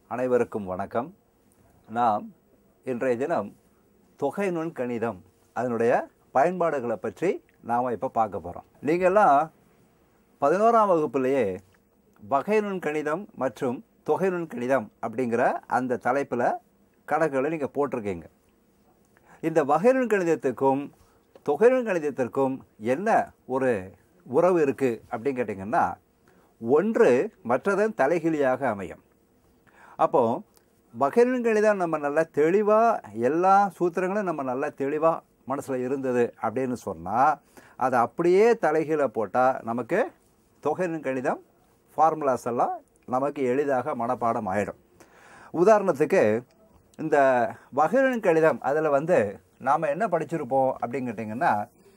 அனைவருக்கும் வணக்கம் நாம் இன்றைய தினம் தொகை நுண் கணிதம் அதனுடைய பயன்பாடுகளை பற்றி நாம் இப்போ பார்க்க போகிறோம் நீங்கள்லாம் பதினோராம் வகுப்புலேயே வகை நுண் கணிதம் மற்றும் தொகை நுண் கணிதம் அப்படிங்கிற அந்த தலைப்பில் கணக்குகளை நீங்கள் போட்டிருக்கீங்க இந்த வகை நுண் கணிதத்துக்கும் தொகை நுண் கணிதத்திற்கும் என்ன ஒரு உறவு இருக்குது அப்படின்னு கேட்டிங்கன்னா ஒன்று மற்றதன் தலைகிலியாக அமையும் அப்போ வகைநுண் கணிதம் நம்ம நல்லா தெளிவாக எல்லா சூத்திரங்களும் நம்ம நல்லா தெளிவாக மனசில் இருந்தது அப்படின்னு சொன்னால் அதை அப்படியே தலைகீழ போட்டால் நமக்கு தொகைநுண் கணிதம் ஃபார்முலாஸ் எல்லாம் நமக்கு எளிதாக மனப்பாடம் ஆயிடும் உதாரணத்துக்கு இந்த வகைநுண் கணிதம் அதில் வந்து நாம் என்ன படிச்சிருப்போம் அப்படின்னு கேட்டிங்கன்னா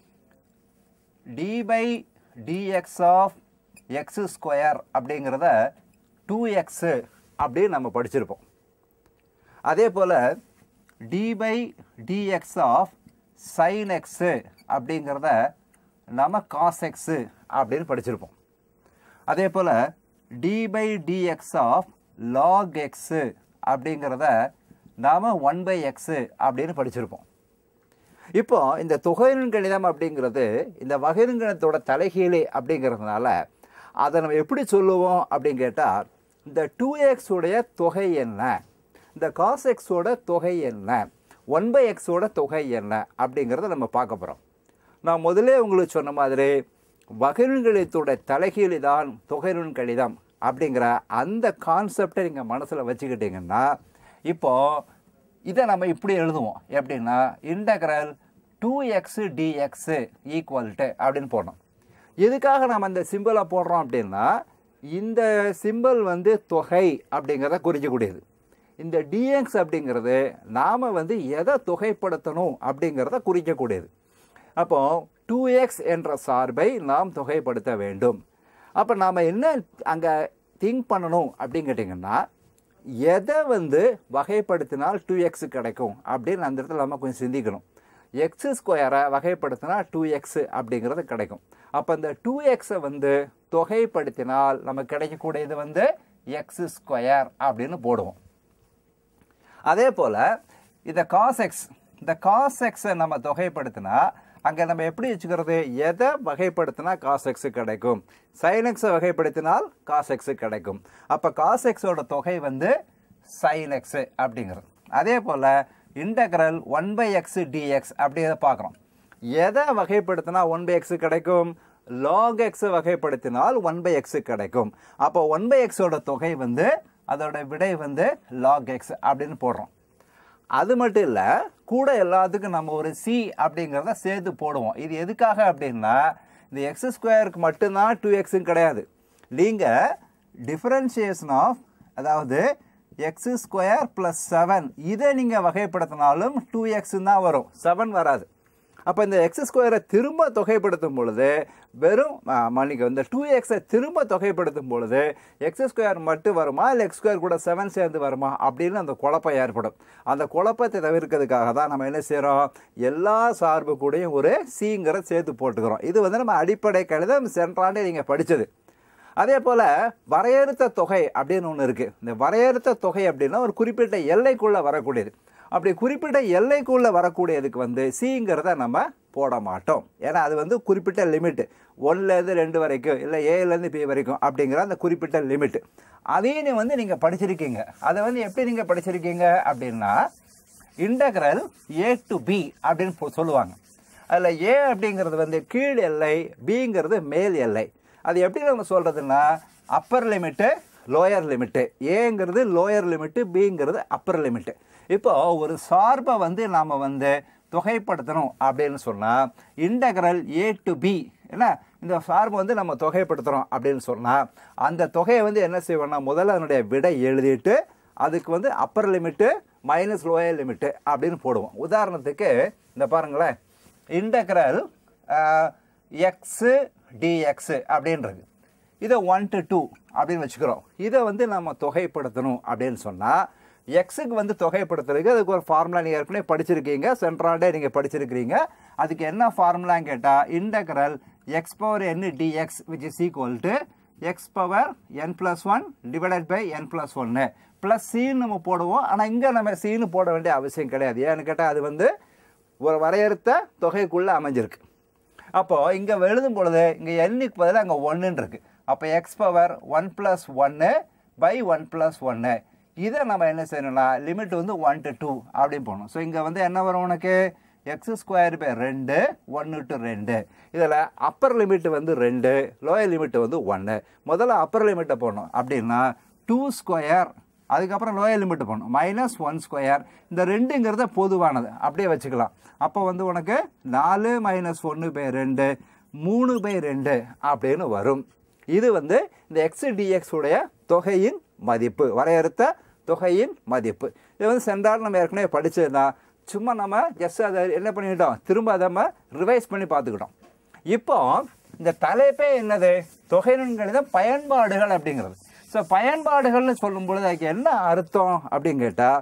d by dx of x square அப்படிங்கிறத டூ எக்ஸு அப்படின்னு நம்ம படிச்சிருப்போம் அதே போல் d by dx of sine x அப்படிங்கிறத நம்ம காஸ் எக்ஸு அப்படின்னு படிச்சிருப்போம் அதே போல் d by dx of log x அப்படிங்கிறத நாம் ஒன் பை எக்ஸு அப்படின்னு படிச்சிருப்போம் இப்போ இந்த தொகையின் கணிதம் அப்படிங்கிறது இந்த வகையின் கணிதத்தோட தலைகீழே அப்படிங்கிறதுனால அதை நம்ம எப்படி சொல்லுவோம் அப்படின்னு கேட்டால் இந்த டூ எக்ஸுடைய தொகை என்ன இந்த காஸ் எக்ஸோட தொகை என்ன ஒன் பை எக்ஸோட தொகை என்ன அப்படிங்கிறத நம்ம பார்க்க போகிறோம் நான் முதலே உங்களுக்கு சொன்ன மாதிரி வகையின் கணிதத்தோட தலைகீழி தான் தொகையின் கணிதம் அப்படிங்கிற அந்த கான்செப்டை நீங்கள் மனசில் வச்சுக்கிட்டிங்கன்னா இப்போது இதை நம்ம இப்படி எழுதுவோம் எப்படின்னா integral two x dx equal to அப்படின்னு போடணும் எதுக்காக நம்ம இந்த சிம்பிளை போடுறோம் அப்படின்னா இந்த சிம்பிள் வந்து தொகை அப்படிங்கிறத குறிக்கக்கூடியது இந்த டிஎக்ஸ் அப்படிங்கிறது நாம் வந்து எதை தொகைப்படுத்தணும் அப்படிங்கிறத குறிக்கக்கூடியது அப்போ டூ எக்ஸ் என்ற சார்பை நாம் தொகைப்படுத்த வேண்டும் அப்போ நாம் என்ன அங்கே திங்க் பண்ணணும் அப்படின்னு கேட்டிங்கன்னா எதை வந்து வகைப்படுத்தினால் டூ எக்ஸ் கிடைக்கும் அப்படின்னு அந்த இடத்துல நம்ம கொஞ்சம் சிந்திக்கணும் எக்ஸ் ஸ்கொயரை வகைப்படுத்தினா டூ எக்ஸ் அப்படிங்கிறது கிடைக்கும் அப்போ இந்த டூ எக்ஸை வந்து தொகைப்படுத்தினால் நமக்கு கிடைக்கக்கூடியது வந்து எக்ஸ் ஸ்கொயர் அப்படின்னு போடுவோம் அதே போல் இந்த காஸ் எக்ஸ் இந்த காஸ் எக்ஸை நம்ம தொகைப்படுத்தினா அங்கே நம்ம எப்படி வச்சுக்கிறது எதை வகைப்படுத்தினா காஸ் எக்ஸு கிடைக்கும் சைன் எக்ஸை வகைப்படுத்தினால் காஸ் எக்ஸு கிடைக்கும் அப்போ காஸ் எக்ஸோட தொகை வந்து சைன் எக்ஸு அப்படிங்கிறது அதே போல் integral one by x dx அப்படிங்கிறத பார்க்குறோம் எதை வகைப்படுத்தினா ஒன் பை எக்ஸு கிடைக்கும் லாக் எக்ஸை வகைப்படுத்தினால் ஒன் பை எக்ஸு கிடைக்கும் அப்போ ஒன் பை எக்ஸோட தொகை வந்து அதோட விடை வந்து லாக் எக்ஸ் அப்படின்னு போடுறோம் அது மட்டும் இல்லை கூட எல்லாத்துக்கும் நம்ம ஒரு சி அப்படிங்கிறத சேர்த்து போடுவோம் இது எதுக்காக அப்படின்னா இந்த எக்ஸ் ஸ்கொயருக்கு மட்டும்தான் டூ எக்ஸும் கிடையாது நீங்கள் டிஃப்ரென்ஷியேஷன் ஆஃப் அதாவது எக்ஸ் ஸ்கொயர் ப்ளஸ் செவன் இதை நீங்கள் வகைப்படுத்தினாலும் டூ எக்ஸுன்னு தான் வரும் செவன் வராது அப்போ இந்த எக்ஸ் ஸ்கொயரை திரும்ப தொகைப்படுத்தும் பொழுது வெறும் மன்னிக்கு இந்த டூ எக்ஸை திரும்ப தொகைப்படுத்தும் பொழுது எக்ஸ் ஸ்கொயர் மட்டும் வருமா இல்லை எக்ஸ் ஸ்கொயர் கூட செவன் சேர்ந்து வருமா அப்படின்னு அந்த குழப்பம் ஏற்படும் அந்த குழப்பத்தை தவிர்க்கிறதுக்காக தான் நம்ம என்ன செய்கிறோம் எல்லா சார்பு கூடயும் ஒரு சிங்கிற சேர்த்து போட்டுக்கிறோம் இது வந்து நம்ம அடிப்படை கணிதம் சென்றாண்டே நீங்கள் படித்தது அதே போல் வரையறுத்த தொகை அப்படின்னு ஒன்று இருக்குது இந்த வரையறுத்த தொகை அப்படின்னா ஒரு குறிப்பிட்ட எல்லைக்குள்ளே வரக்கூடியது அப்படி குறிப்பிட்ட எல்லைக்குள்ளே வரக்கூடியதுக்கு வந்து சிங்கிறத நம்ம போட மாட்டோம் ஏன்னா அது வந்து குறிப்பிட்ட லிமிட்டு ஒன்லேருந்து ரெண்டு வரைக்கும் இல்லை ஏலேருந்து பி வரைக்கும் அப்படிங்கிற அந்த குறிப்பிட்ட லிமிட்டு அதையும் வந்து நீங்கள் படிச்சிருக்கீங்க அதை வந்து எப்படி நீங்கள் படிச்சிருக்கீங்க அப்படின்னா இன்டகரல் ஏ டு பி அப்படின்னு சொல்லுவாங்க அதில் ஏ அப்படிங்கிறது வந்து கீழ் எல்லை பிங்கிறது மேல் எல்லை அது எப்படி நம்ம சொல்கிறதுன்னா அப்பர் லிமிட்டு லோயர் லிமிட்டு ஏங்கிறது லோயர் லிமிட்டு பிங்கிறது அப்பர் லிமிட்டு இப்போ ஒரு சார்பை வந்து நாம் வந்து தொகைப்படுத்தணும் அப்படின்னு சொன்னால் இன்டகரல் ஏ டு பி என்ன இந்த சார்பை வந்து நம்ம தொகைப்படுத்துகிறோம் அப்படின்னு சொன்னால் அந்த தொகையை வந்து என்ன செய்வோம்னா முதல்ல அதனுடைய விடை எழுதிட்டு அதுக்கு வந்து upper limit minus lower limit அப்படின்னு போடுவோம் உதாரணத்துக்கு இந்த பாருங்களேன் இன்டகரல் எக்ஸு டிஎக்ஸு அப்படின்றது இதை ஒன் டு டூ அப்படின்னு வச்சுக்கிறோம் இதை வந்து நம்ம தொகைப்படுத்தணும் அப்படின்னு சொன்னால் எக்ஸுக்கு வந்து தொகைப்படுத்துறதுக்கு அதுக்கு ஒரு ஃபார்முலா நீங்கள் ஏற்கனவே படிச்சிருக்கீங்க சென்ட்ராண்டே நீங்கள் படிச்சிருக்கிறீங்க அதுக்கு என்ன ஃபார்முலான்னு கேட்டால் integral x power n dx which is equal to x power n plus one divided by n plus ஒன்று ப்ளஸ் சின்னு நம்ம போடுவோம் ஆனால் இங்கே நம்ம சின்னு போட வேண்டிய அவசியம் கிடையாது ஏன்னு கேட்டால் அது வந்து ஒரு வரையறுத்த தொகைக்குள்ளே அமைஞ்சிருக்கு அப்போது இங்கே எழுதும் பொழுது இங்கே எண்ணுக்கு பதிலாக அங்கே ஒன்றுன்னு இருக்கு அப்போ எக்ஸ் பவர் ஒன் ப்ளஸ் ஒன்று பை ஒன் ப்ளஸ் ஒன்று இதை நம்ம என்ன செய்யணும்னா லிமிட் வந்து ஒன் டு டூ அப்படின்னு போகணும் ஸோ இங்கே வந்து என்ன வரும் உனக்கு எக்ஸ் ஸ்கொயர் பை ரெண்டு ஒன்று டு ரெண்டு இதில் அப்பர் லிமிட் வந்து ரெண்டு லோயர் லிமிட் வந்து ஒன்று முதல்ல அப்பர் லிமிட்டை போடணும் அப்படின்னா டூ ஸ்கொயர் அதுக்கப்புறம் லோயர் லிமிட் போடணும் மைனஸ் ஒன் ஸ்கொயர் இந்த ரெண்டுங்கிறத பொதுவானது அப்படியே வச்சுக்கலாம் அப்போ வந்து உனக்கு நாலு மைனஸ் ஒன்று பை ரெண்டு மூணு பை ரெண்டு அப்படின்னு வரும் இது வந்து இந்த எக்ஸ் டிஎக்ஸ் உடைய தொகையின் மதிப்பு வரையறுத்த தொகையின் மதிப்பு இது வந்து சென்றால் நம்ம ஏற்கனவே படிச்சதுதான் சும்மா நம்ம ஜஸ்ட் அதை என்ன பண்ணிக்கிட்டோம் திரும்ப அதை நம்ம ரிவைஸ் பண்ணி பார்த்துக்கிட்டோம் இப்போ இந்த தலைப்பே என்னது தொகை நுண்கணித பயன்பாடுகள் அப்படிங்கிறது ஸோ பயன்பாடுகள்னு சொல்லும் பொழுது அதுக்கு என்ன அர்த்தம் அப்படின்னு கேட்டால்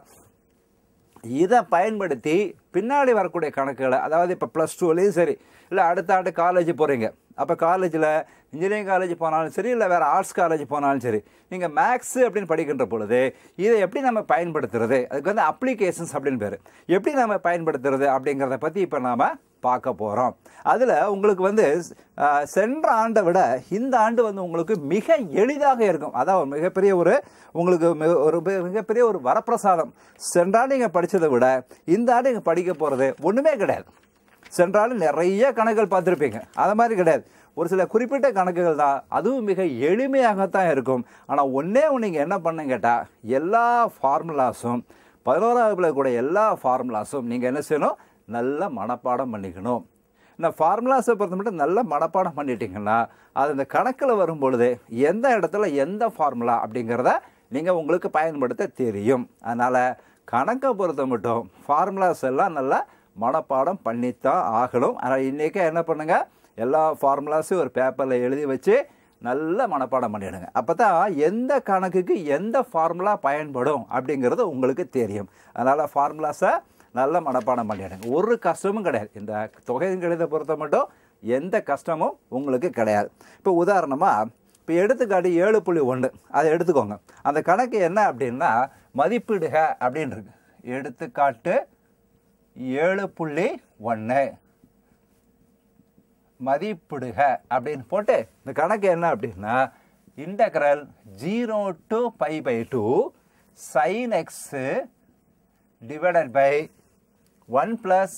இதை பயன்படுத்தி பின்னாடி வரக்கூடிய கணக்குகளை அதாவது இப்போ ப்ளஸ் டூலேயும் சரி இல்லை அடுத்த ஆண்டு காலேஜ் போகிறீங்க அப்போ காலேஜில் இன்ஜினியரிங் காலேஜ் போனாலும் சரி இல்லை வேறு ஆர்ட்ஸ் காலேஜ் போனாலும் சரி நீங்கள் மேக்ஸு அப்படின்னு படிக்கின்ற பொழுது இதை எப்படி நம்ம பயன்படுத்துறது அதுக்கு வந்து அப்ளிகேஷன்ஸ் அப்படின்னு பேர் எப்படி நம்ம பயன்படுத்துறது அப்படிங்கிறத பற்றி இப்போ நாம் பார்க்க போகிறோம் அதில் உங்களுக்கு வந்து அஹ், சென்ற ஆண்டை விட இந்த ஆண்டு வந்து உங்களுக்கு மிக எளிதாக இருக்கும் அதான் மிகப்பெரிய ஒரு உங்களுக்கு மிக- ஒரு மிக- மிகப்பெரிய ஒரு வரப்பிரசாதம் சென்ற ஆண்டு நீங்கள் படித்ததை விட இந்த ஆண்டு நீங்கள் படிக்க போகிறது ஒன்றுமே கிடையாது சென்றாலும் நிறைய கணக்குகள் பார்த்துருப்பீங்க அது மாதிரி கிடையாது ஒரு சில குறிப்பிட்ட கணக்குகள் தான் அதுவும் மிக எளிமையாகத்தான் இருக்கும் ஆனால் ஒன்றே ஒன்று நீங்கள் என்ன பண்ணுங்க கேட்டால் எல்லா ஃபார்முலாஸும் பதினோராவது கூட எல்லா ஃபார்முலாஸும் நீங்கள் என்ன செய்யணும் நல்ல மனப்பாடம் பண்ணிக்கணும் இந்த ஃபார்முலாஸை பொறுத்த மட்டும் நல்ல மனப்பாடம் பண்ணிட்டீங்கன்னா அது இந்த கணக்கில் வரும் பொழுது எந்த இடத்துல எந்த ஃபார்முலா அப்படிங்கிறத நீங்கள் உங்களுக்கு பயன்படுத்த தெரியும் அதனால் கணக்கை பொறுத்த மட்டும் ஃபார்முலாஸ் எல்லாம் நல்லா மனப்பாடம் பண்ணித்தான் ஆகணும் ஆனால் இன்றைக்கே என்ன பண்ணுங்க எல்லா ஃபார்முலாஸையும் ஒரு பேப்பரில் எழுதி வச்சு நல்ல மனப்பாடம் பண்ணிடுங்க அப்போ தான் எந்த கணக்குக்கு எந்த ஃபார்முலா பயன்படும் அப்படிங்கிறது உங்களுக்கு தெரியும் அதனால் ஃபார்முலாஸை நல்ல மனப்பாடம் பண்ணிடுங்க ஒரு கஷ்டமும் கிடையாது இந்த தொகையின் கணிதத்தை பொறுத்த மட்டும் எந்த கஷ்டமும் உங்களுக்கு கிடையாது இப்போ உதாரணமாக இப்போ எடுத்துக்காட்டு ஏழு புள்ளி ஒன்று அதை எடுத்துக்கோங்க அந்த கணக்கு என்ன அப்படின்னா மதிப்பிடுக அப்படின்னு இருக்கு எடுத்துக்காட்டு ஏழு புள்ளி ஒன்று மதிப்பிடுக அப்படின்னு போட்டு இந்த கணக்கு என்ன அப்படின்னா integral zero to pi by two sine x divided by one plus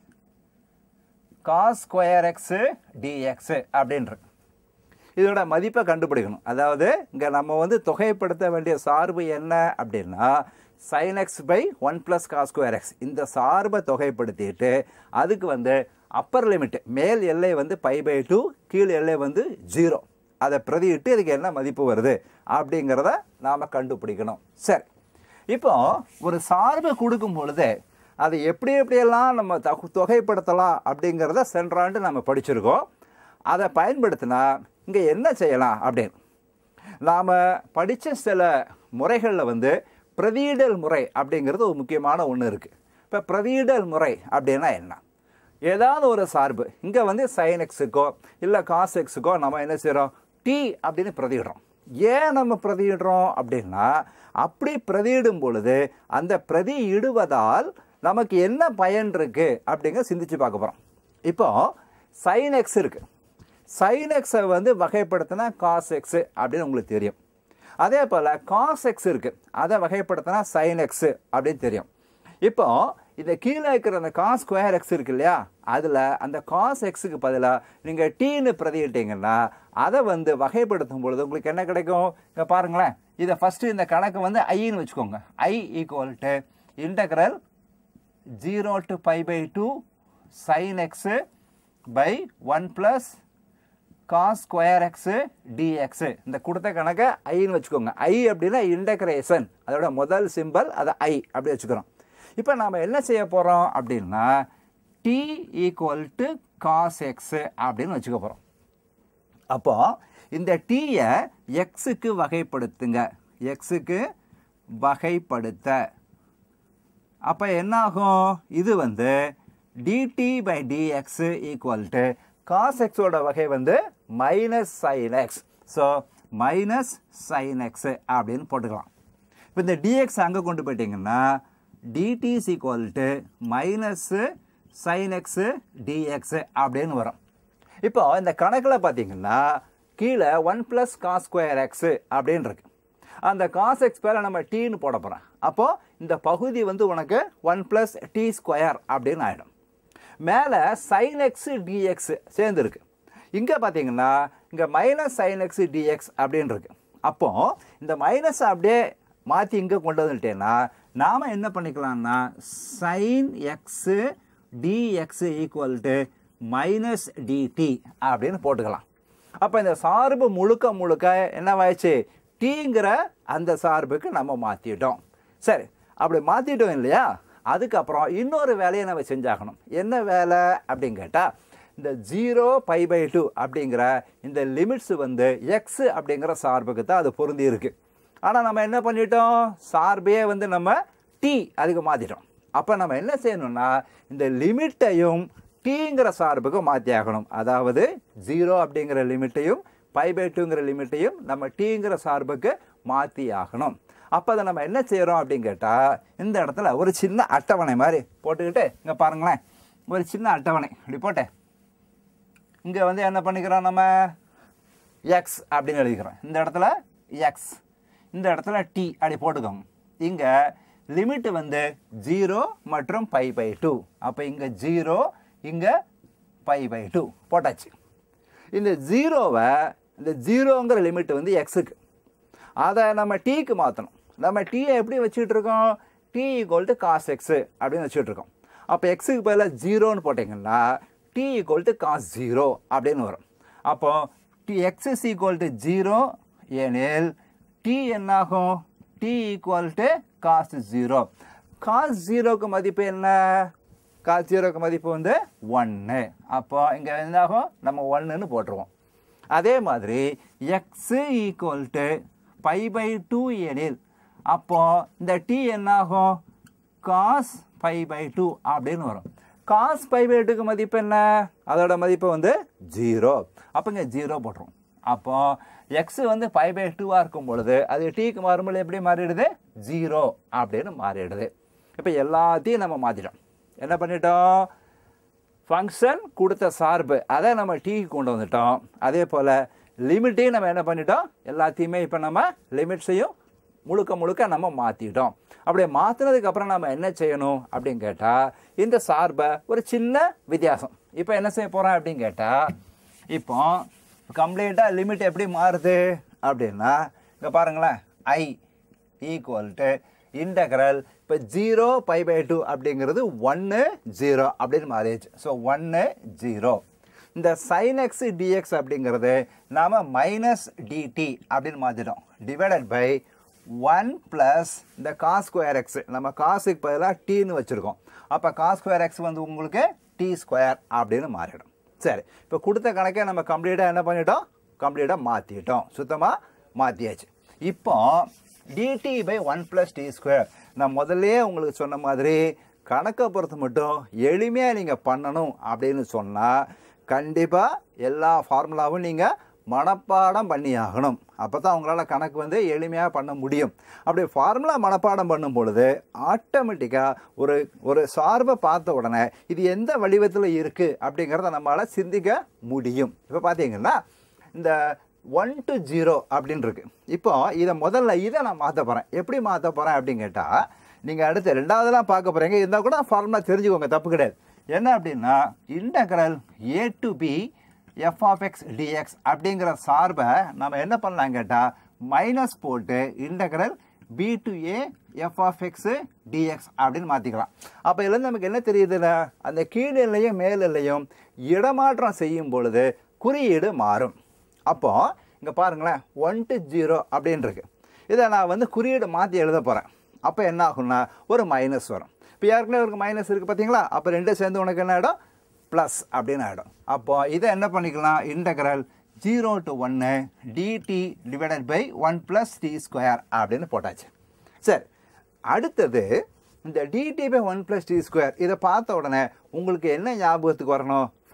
cos square x dx அப்படின்றது இதோட மதிப்பை கண்டுபிடிக்கணும் அதாவது இங்கே நம்ம வந்து தொகைப்படுத்த வேண்டிய சார்பு என்ன அப்படின்னா sin x by one plus cos square x இந்த சார்பை தொகைப்படுத்திட்டு அதுக்கு வந்து அப்பர் லிமிட் மேல் எல்லை வந்து பை பை டூ கீழ் எல்லை வந்து ஜீரோ அதை பிரதியிட்டு இதுக்கு என்ன மதிப்பு வருது அப்படிங்கிறத நாம் கண்டுபிடிக்கணும் சரி இப்போ ஒரு சார்பு கொடுக்கும் பொழுது அதை எப்படி எப்படியெல்லாம் நம்ம தகு- தொகைப்படுத்தலாம் அப்படிங்கிறத சென்ற ஆண்டு நம்ம படிச்சிருக்கோம் அதை பயன்படுத்தினா இங்கே என்ன செய்யலாம் அப்படின்னு நாம் படித்த சில முறைகளில் வந்து பிரதியிடல் முறை அப்படிங்கிறது ஒரு முக்கியமான ஒன்று இருக்குது இப்போ பிரதியிடல் முறை அப்படின்னா என்ன ஏதாவது ஒரு சார்பு இங்கே வந்து சைன் எக்ஸுக்கோ இல்லை காஸ் எக்ஸுக்கோ நம்ம என்ன செய்கிறோம் டி அப்படின்னு பிரதியிடுறோம் ஏன் நம்ம பிரதியிடுறோம் அப்படின்னா அப்படி பிரதியிடும் பொழுது அந்த பிரதியிடுவதால் நமக்கு என்ன பயன் இருக்கு அப்படிங்க சிந்திச்சு பார்க்க போகிறோம் இப்போ சைன் எக்ஸ் இருக்கு சைன் எக்ஸை வந்து வகைப்படுத்தினா காஸ் எக்ஸ் அப்படின்னு உங்களுக்கு தெரியும் அதே போல் காஸ் எக்ஸ் இருக்கு அதை வகைப்படுத்தினா சைன் எக்ஸ் அப்படின்னு தெரியும் இப்போ இந்த கீழே இருக்கிற அந்த காஸ் ஸ்கொயர் எக்ஸ் இருக்கு இல்லையா அதில் அந்த காஸ் எக்ஸுக்கு பதிலாக நீங்கள் டீன்னு பிரதியிட்டீங்கன்னா அதை வந்து வகைப்படுத்தும் பொழுது உங்களுக்கு என்ன கிடைக்கும் இங்கே பாருங்களேன் இதை ஃபஸ்ட்டு இந்த கணக்கு வந்து ஐன்னு வச்சுக்கோங்க I equal to integral zero to pi by two sine x by one plus cos square x dx இந்த கொடுத்த கணக்கை ஐன்னு வச்சுக்கோங்க ஐ அப்படின்னா இன்டகிரேஷன் அதோட முதல் சிம்பல் அதை ஐ அப்படி வச்சுக்கிறோம் இப்போ நாம் என்ன செய்ய போகிறோம் அப்படின்னா t equal to cos x அப்படின்னு வச்சுக்க போகிறோம் அப்போ இந்த டீயை எக்ஸுக்கு வகைப்படுத்துங்க எக்ஸுக்கு வகைப்படுத்த அப்போ என்னாகும் இது வந்து dt by dx equal to cos எக்ஸோட வகை வந்து minus sine x so minus sine x அப்படின்னு போட்டுக்கலாம் இப்போ இந்த டிஎக்ஸ் அங்கே கொண்டு போயிட்டீங்கன்னா dt is equal to minus sine x dx அப்படின்னு வரும் இப்போ இந்த கணக்கில் பார்த்தீங்கன்னா கீழே one plus cos square x அப்படின்னு இருக்கு அந்த காஸ் எக்ஸ் பேரை நம்ம டீன்னு போட போகிறோம் அப்போது இந்த பகுதி வந்து உனக்கு ஒன் ப்ளஸ் டி ஸ்கொயர் அப்படின்னு ஆகிடும் மேலே சைன் எக்ஸு டிஎக்ஸ் சேர்ந்துருக்கு இங்கே பார்த்தீங்கன்னா இங்கே மைனஸ் சைன் எக்ஸ் டிஎக்ஸ் அப்படின்னு இருக்கு அப்போ இந்த மைனஸ் அப்படியே மாற்றி இங்கே கொண்டு வந்துட்டேன்னா நாம் என்ன பண்ணிக்கலாம்னா sine x dx equal to minus dt அப்படின்னு போட்டுக்கலாம் அப்போ இந்த சார்பு முழுக்க முழுக்க என்னவாயிடுச்சு டீங்கிற அந்த சார்புக்கு நம்ம மாற்றிட்டோம் சரி அப்படி மாற்றிட்டோம் இல்லையா அதுக்கப்புறம் இன்னொரு வேலையை நம்ம செஞ்சாகணும் என்ன வேலை அப்படின்னு கேட்டால் இந்த ஜீரோ பை பை டூ அப்படிங்கிற இந்த லிமிட்ஸ் வந்து எக்ஸ் அப்படிங்கிற சார்புக்கு தான் அது பொருந்தி இருக்கு ஆனால் நம்ம என்ன பண்ணிட்டோம் சார்பே வந்து நம்ம டி அதுக்கு மாற்றிட்டோம் அப்போ நம்ம என்ன செய்யணும்னா இந்த லிமிட்டையும் டீங்கிற சார்புக்கு மாற்றி ஆகணும் அதாவது ஜீரோ அப்படிங்கிற லிமிட்டையும் பை பை டூங்கிற லிமிட்டையும் நம்ம டீங்கிற சார்புக்கு மாற்றி ஆகணும் அப்போ அதை நம்ம என்ன செய்கிறோம் அப்படின்னு கேட்டால் இந்த இடத்துல ஒரு சின்ன அட்டவணை மாதிரி போட்டுக்கிட்டு இங்கே பாருங்களேன் ஒரு சின்ன அட்டவணை இப்படி போட்டேன் இங்கே வந்து என்ன பண்ணிக்கிறோம் நம்ம எக்ஸ் அப்படின்னு எழுதிக்கிறோம் இந்த இடத்துல எக்ஸ் இந்த இடத்துல டி அப்படி போட்டுக்கோங்க இங்கே லிமிட் வந்து ஜீரோ மற்றும் பை பை டூ அப்போ இங்கே ஜீரோ இங்கே பை பை டூ போட்டாச்சு இந்த ஜீரோவை இந்த ஜீரோங்கிற லிமிட் வந்து எக்ஸுக்கு அதை நம்ம டீக்கு மாற்றணும் நம்ம டீயை எப்படி வச்சுட்டு இருக்கோம் t equal to cos x அப்படின்னு வச்சுட்டு இருக்கோம் அப்போ எக்ஸுக்கு பதிலாக ஜீரோன்னு போட்டிங்கன்னா t equal to cos zero அப்படின்னு வரும் அப்போ t x is equal to zero எனில் டி என்னாகும் t equal to cos zero cos ஜீரோக்கு மதிப்பு என்ன காஸ் ஜீரோக்கு மதிப்பு வந்து ஒன்று அப்போ இங்கே என்னாகும் நம்ம ஒன்றுன்னு போட்டுருவோம் அதே மாதிரி x equal to pi by two எனில் அப்போ இந்த டி என்னாகும் காஸ் பை பை டூ அப்படின்னு வரும் காஸ் பை பை டூக்கு மதிப்பு என்ன அதோட மதிப்பு வந்து ஜீரோ அப்போ இங்கே ஜீரோ போட்டுரும் அப்போ எக்ஸ் வந்து பை பை டூவாக இருக்கும் பொழுது அது டீக்கு மாறும்போது எப்படி மாறிடுது ஜீரோ அப்படின்னு மாறிடுது இப்போ எல்லாத்தையும் நம்ம மாற்றிட்டோம் என்ன பண்ணிட்டோம் ஃபங்க்ஷன் கொடுத்த சார்பு அதை நம்ம டீக்கு கொண்டு வந்துட்டோம் அதே போல் லிமிட்டையும் நம்ம என்ன பண்ணிட்டோம் எல்லாத்தையுமே இப்போ நம்ம லிமிட்ஸையும் முழுக்க முழுக்க நம்ம மாற்றிட்டோம் அப்படியே மாற்றினதுக்கு அப்புறம் நம்ம என்ன செய்யணும் அப்படின்னு கேட்டால் இந்த சார்பை ஒரு சின்ன வித்தியாசம் இப்போ என்ன செய்ய போகிறோம் அப்படின்னு கேட்டால் இப்போ கம்ப்ளீட்டாக லிமிட் எப்படி மாறுது அப்படின்னா இங்கே பாருங்களேன் ஐ ஈக்குவல் டு இன்டகரல் இப்போ ஜீரோ பை பை டூ அப்படிங்கிறது ஒன்று ஜீரோ அப்படின்னு மாறிடுச்சு ஸோ ஒன்று ஜீரோ இந்த சைன் எக்ஸ் டிஎக்ஸ் அப்படிங்கிறது நாம் மைனஸ் டிடி அப்படின்னு மாற்றிட்டோம் டிவைடட் பை ஒன் ப்ளஸ் இந்த காஸ் ஸ்கொயர் எக்ஸ் நம்ம காசுக்கு பதிலாக டீன்னு வச்சுருக்கோம் அப்போ காஸ் ஸ்கொயர் எக்ஸ் வந்து உங்களுக்கு டி ஸ்கொயர் அப்படின்னு மாறிடும் சரி இப்போ கொடுத்த கணக்கை நம்ம கம்ப்ளீட்டாக என்ன பண்ணிட்டோம் கம்ப்ளீட்டாக மாற்றிட்டோம் சுத்தமாக மாற்றியாச்சு இப்போ dt by one plus t square நான் முதல்லே உங்களுக்கு சொன்ன மாதிரி கணக்கை பொறுத்து மட்டும் எளிமையாக நீங்கள் பண்ணணும் அப்படின்னு சொன்னால் கண்டிப்பாக எல்லா ஃபார்முலாவும் நீங்கள் மனப்பாடம் பண்ணி ஆகணும் அப்போ தான் உங்களால் கணக்கு வந்து எளிமையாக பண்ண முடியும் அப்படி ஃபார்முலா மனப்பாடம் பண்ணும் பொழுது ஆட்டோமேட்டிக்காக ஒரு ஒரு சார்பை பார்த்த உடனே இது எந்த வடிவத்தில் இருக்குது அப்படிங்கிறத நம்மளால் சிந்திக்க முடியும் இப்போ பார்த்தீங்கன்னா இந்த ஒன் டு ஜீரோ அப்படின்னு இருக்கு இப்போ இதை முதல்ல இதை நான் மாற்ற போகிறேன் எப்படி மாற்ற போகிறேன் அப்படின்னு கேட்டால் நீங்கள் அடுத்து ரெண்டாவதெல்லாம் பார்க்க போகிறீங்க இருந்தால் கூட ஃபார்முலா தெரிஞ்சுக்கோங்க தப்பு கிடையாது என்ன அப்படின்னா integral a to b f of x dx அப்படிங்கிற சார்பை நம்ம என்ன பண்ணலாம் கேட்டால் மைனஸ் போட்டு integral b to a f of x dx அப்படின்னு மாற்றிக்கலாம் அப்போ இதுலேருந்து நமக்கு என்ன தெரியுதுன்னா அந்த கீழ் எல்லையும் மேல் எல்லையும் இடமாற்றம் செய்யும் பொழுது குறியீடு மாறும் அப்போ இங்கே பாருங்களேன் ஒன் டு ஜீரோ அப்படின்னு இருக்கு இதை நான் வந்து குறியீடு மாற்றி எழுத போகிறேன் அப்போ என்ன ஆகும்னா ஒரு மைனஸ் வரும் இப்போ ஏற்கனவே ஒரு மைனஸ் இருக்குது பார்த்தீங்களா அப்போ ரெண்டும் சேர்ந்து உனக்கு என்ன ஆகிடும் ப்ளஸ் அப்படின்னு ஆகிடும் அப்போ இதை என்ன பண்ணிக்கலாம் இன்டகரல் ஜீரோ டு ஒன்று dt divided by one plus t square அப்படின்னு போட்டாச்சு சரி அடுத்தது இந்த dt by one plus t square இதை பார்த்த உடனே உங்களுக்கு என்ன ஞாபகத்துக்கு வரணும்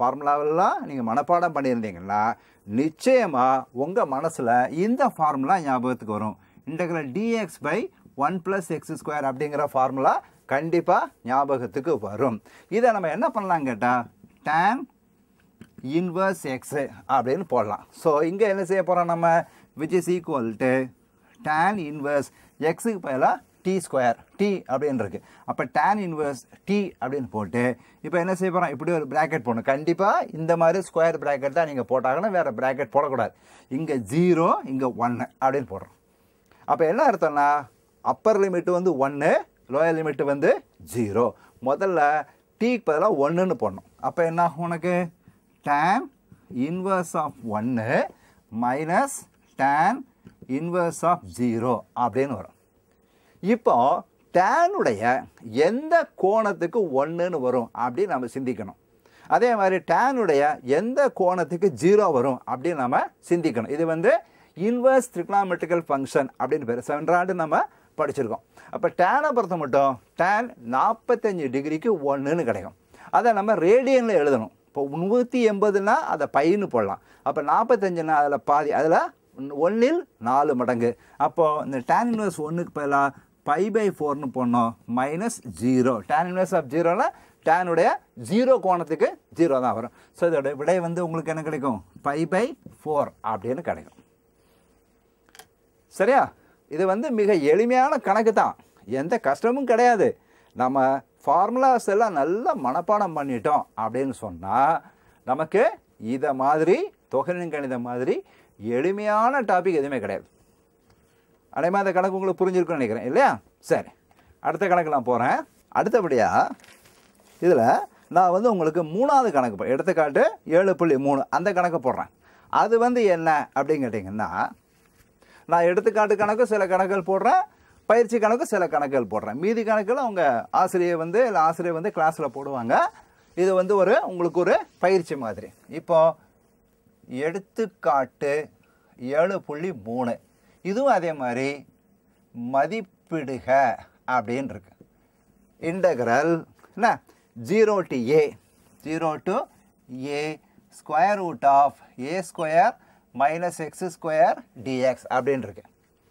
ஃபார்முலாவெல்லாம் நீங்கள் மனப்பாடம் பண்ணியிருந்தீங்கன்னா நிச்சயமாக உங்கள் மனசில் இந்த ஃபார்முலா ஞாபகத்துக்கு வரும் integral dx by one plus x square அப்படிங்கிற ஃபார்முலா கண்டிப்பாக ஞாபகத்துக்கு வரும் இதை நம்ம என்ன பண்ணலாம் கேட்டால் டேன் இன்வர்ஸ் எக்ஸு அப்படின்னு போடலாம் ஸோ இங்கே என்ன செய்ய போகிறோம் நம்ம which is equal to tan inverse எக்ஸுக்கு பதிலாக டி ஸ்கொயர் டி அப்படின்னு இருக்கு அப்போ டேன் இன்வர்ஸ் டி அப்படின்னு போட்டு இப்போ என்ன செய்ய போகிறோம் இப்படி ஒரு ப்ராக்கெட் போடணும் கண்டிப்பாக இந்த மாதிரி ஸ்கொயர் ப்ராக்கெட் தான் நீங்கள் போட்டாங்கன்னா வேறு ப்ராக்கெட் போடக்கூடாது இங்கே ஜீரோ இங்கே ஒன்று அப்படின்னு போடுறோம் அப்போ என்ன அர்த்தம்னா அப்பர் லிமிட்டு வந்து ஒன்று லோயர் லிமிட்டு வந்து ஜீரோ முதல்ல டீக்கு பதிலாக ஒன்றுன்னு போடணும் அப்போ என்ன ஆகும் உனக்கு டேன் இன்வர்ஸ் ஆஃப் ஒன்று minus tan inverse of zero அப்படின்னு வரும் இப்போ டேனுடைய எந்த கோணத்துக்கு ஒன்றுன்னு வரும் அப்படின்னு நம்ம சிந்திக்கணும் அதே மாதிரி டேனுடைய எந்த கோணத்துக்கு ஜீரோ வரும் அப்படின்னு நம்ம சிந்திக்கணும் இது வந்து இன்வர்ஸ் ட்ரிக்னாமெட்ரிக்கல் ஃபங்க்ஷன் அப்படின்னு பேர் சென்றாண்டு நம்ம படிச்சிருக்கோம் அப்போ டேனை பொறுத்த மட்டும் டேன் நாற்பத்தஞ்சு டிகிரிக்கு ஒன்றுன்னு கிடைக்கும் அதை நம்ம ரேடியனில் எழுதணும் இப்போ நூற்றி எண்பதுனா அதை பைன்னு போடலாம் அப்போ நாற்பத்தஞ்சுனா அதில் பாதி அதில் ஒன்றில் நாலு மடங்கு அப்போது இந்த டேன் இன்வர்ஸ் ஒன்றுக்கு பதிலாக பை பை ஃபோர்னு போடணும் minus zero tan inverse of ஜீரோனா டேனுடைய ஜீரோ கோணத்துக்கு ஜீரோ தான் வரும் ஸோ இதோட விடை வந்து உங்களுக்கு என்ன கிடைக்கும் பை பை ஃபோர் அப்படின்னு கிடைக்கும் சரியா இது வந்து மிக எளிமையான கணக்கு தான் எந்த கஷ்டமும் கிடையாது நம்ம ஃபார்முலாஸ் எல்லாம் நல்லா மனப்பாடம் பண்ணிட்டோம் அப்படின்னு சொன்னால் நமக்கு இதை மாதிரி தொகைநின் கணிதம் மாதிரி எளிமையான டாபிக் எதுவுமே கிடையாது அதேமாதிரி அந்த கணக்கு உங்களுக்கு புரிஞ்சிருக்குன்னு நினைக்கிறேன் இல்லையா சரி அடுத்த கணக்கு நான் போகிறேன் அடுத்தபடியாக இதில் நான் வந்து உங்களுக்கு மூணாவது கணக்கு போ- எடுத்துக்காட்டு ஏழு புள்ளி மூணு அந்த கணக்கு போடுறேன் அது வந்து என்ன அப்படின்னு கேட்டிங்கன்னா நான் எடுத்துக்காட்டு கணக்கு சில கணக்குகள் போடுறேன் பயிற்சி கணக்கு சில கணக்குகள் போடுறேன் மீதி கணக்கில் அவங்க ஆசிரியர் வந்து இல்லை ஆசிரியர் வந்து கிளாஸில் போடுவாங்க இது வந்து ஒரு உங்களுக்கு ஒரு பயிற்சி மாதிரி இப்போ எடுத்துக்காட்டு ஏழு புள்ளி மூணு இதுவும் அதே மாதிரி மதிப்பிடுக அப்படின்னு இருக்கு இன்டகரல் என்ன zero to a zero to a square root of a square minus x square dx அப்படின்னு இருக்கு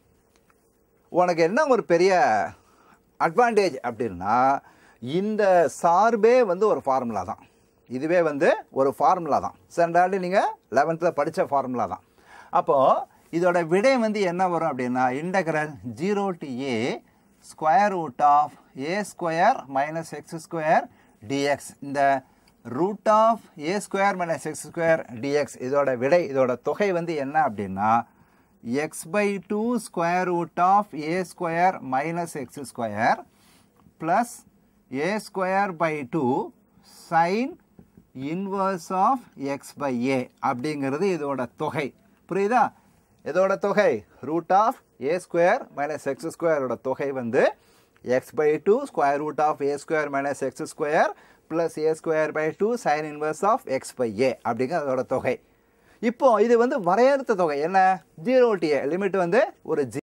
உனக்கு என்ன ஒரு பெரிய அட்வான்டேஜ் அப்படின்னா இந்த சார்பே வந்து ஒரு ஃபார்முலா தான் இதுவே வந்து ஒரு ஃபார்முலா தான் சென்றாண்டு நீங்கள் லெவன்த்தில் படித்த ஃபார்முலா தான் அப்போது இதோட விடை வந்து என்ன வரும் அப்படின்னா integral zero to a square root of a square minus x square dx இந்த root of a square minus x square dx இதோட விடை இதோட தொகை வந்து என்ன அப்படின்னா x by two square root of a square minus x square plus a square by two sine inverse of x by a அப்படிங்கிறது இதோட தொகை புரியுதா இதோட தொகை root of a square minus x ஸ்கொயரோட தொகை வந்து X by two square root of a square minus x square plus a square by two sine inverse of x by a அப்படிங்கிற அதோட தொகை இப்போ இது வந்து வரையறுத்த தொகை என்ன ஜீரோ டி லிமிட் வந்து ஒரு ஜி